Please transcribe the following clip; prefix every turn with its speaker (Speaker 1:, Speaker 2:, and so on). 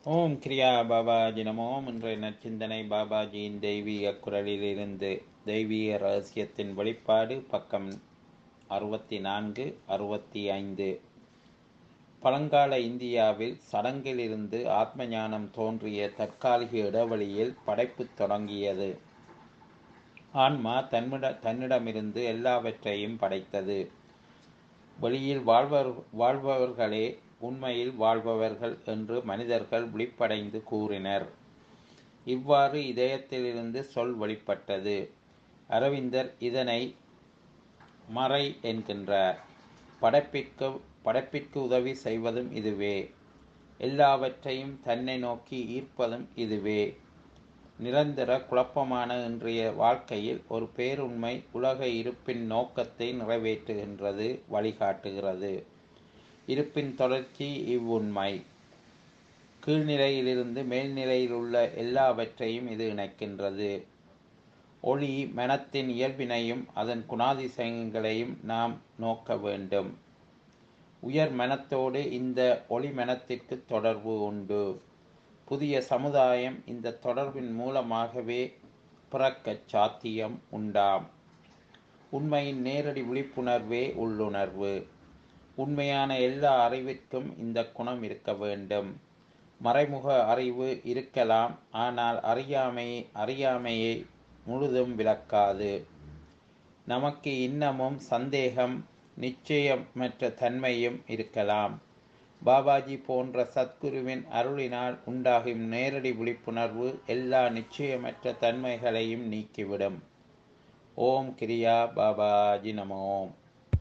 Speaker 1: ஓம் கிரியா பாபாஜி நமோம் இன்றைய நற்சிந்தனை பாபாஜியின் தெய்வீக குரலிலிருந்து தெய்வீக ரகசியத்தின் வெளிப்பாடு பக்கம் அறுபத்தி நான்கு அறுபத்தி ஐந்து பழங்கால இந்தியாவில் சடங்கிலிருந்து ஆத்ம ஞானம் தோன்றிய தற்காலிக இடைவெளியில் படைப்பு தொடங்கியது ஆன்மா தன்னிட தன்னிடமிருந்து எல்லாவற்றையும் படைத்தது வெளியில் வாழ்வர் வாழ்பவர்களே உண்மையில் வாழ்பவர்கள் என்று மனிதர்கள் விழிப்படைந்து கூறினர் இவ்வாறு இதயத்திலிருந்து சொல் வெளிப்பட்டது அரவிந்தர் இதனை மறை என்கின்றார் படைப்பிற்கு படைப்பிற்கு உதவி செய்வதும் இதுவே எல்லாவற்றையும் தன்னை நோக்கி ஈர்ப்பதும் இதுவே நிரந்தர குழப்பமான இன்றைய வாழ்க்கையில் ஒரு பேருண்மை உலக இருப்பின் நோக்கத்தை நிறைவேற்றுகின்றது வழிகாட்டுகிறது இருப்பின் தொடர்ச்சி இவ்வுண்மை கீழ்நிலையிலிருந்து மேல்நிலையில் உள்ள எல்லாவற்றையும் இது இணைக்கின்றது ஒளி மனத்தின் இயல்பினையும் அதன் குணாதிசயங்களையும் நாம் நோக்க வேண்டும் உயர் மனத்தோடு இந்த ஒளி மனத்திற்கு தொடர்பு உண்டு புதிய சமுதாயம் இந்த தொடர்பின் மூலமாகவே பிறக்கச் சாத்தியம் உண்டாம் உண்மையின் நேரடி விழிப்புணர்வே உள்ளுணர்வு உண்மையான எல்லா அறிவிற்கும் இந்த குணம் இருக்க வேண்டும் மறைமுக அறிவு இருக்கலாம் ஆனால் அறியாமை அறியாமையை முழுதும் விளக்காது நமக்கு இன்னமும் சந்தேகம் நிச்சயமற்ற தன்மையும் இருக்கலாம் பாபாஜி போன்ற சத்குருவின் அருளினால் உண்டாகும் நேரடி விழிப்புணர்வு எல்லா நிச்சயமற்ற தன்மைகளையும் நீக்கிவிடும் ஓம் கிரியா பாபாஜி நமோம்